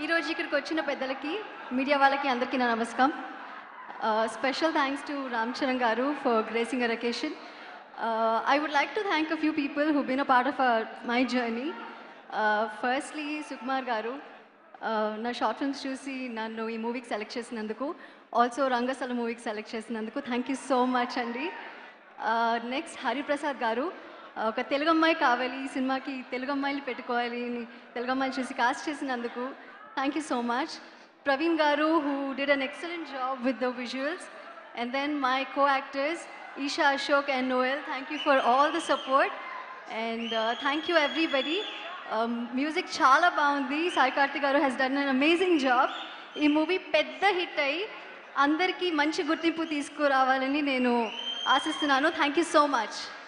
ఈరోజు ఇక్కడికి వచ్చిన పెద్దలకి మీడియా వాళ్ళకి అందరికీ నా నమస్కారం special thanks to Ram Charan గారు for gracing our occasion I would like to thank a few people who been a part of my journey firstly Sukumar గారు uh, నా షార్ట్ ఫిల్మ్స్ చూసి నన్ను ఈ మూవీకి సెలెక్ట్ చేసినందుకు ఆల్సో రంగస్థల మూవీకి సెలెక్ట్ చేసినందుకు థ్యాంక్ యూ సో మచ్ అండి నెక్స్ట్ హరిప్రసాద్ గారు uh, ఒక తెలుగు అమ్మాయి కావాలి ఈ సినిమాకి తెలుగు అమ్మాయిలు పెట్టుకోవాలి అని తెలుగు అమ్మాయిలు చూసి కాస్ట్ చేసినందుకు thank you so much Praveen గారు who did an excellent job with the visuals and then my co actors Esha Ashok and Noel thank you for all the support and thank you everybody music చాలా బాగుంది సాయి కార్తిక్ గారు has done an amazing job ఈ movie పెద్ద hit అయ్యి అందరికీ మంచి గుర్తింపు తీసుకురావాలని నేను ఆశిస్తున్నాను థ్యాంక్ యూ సో మచ్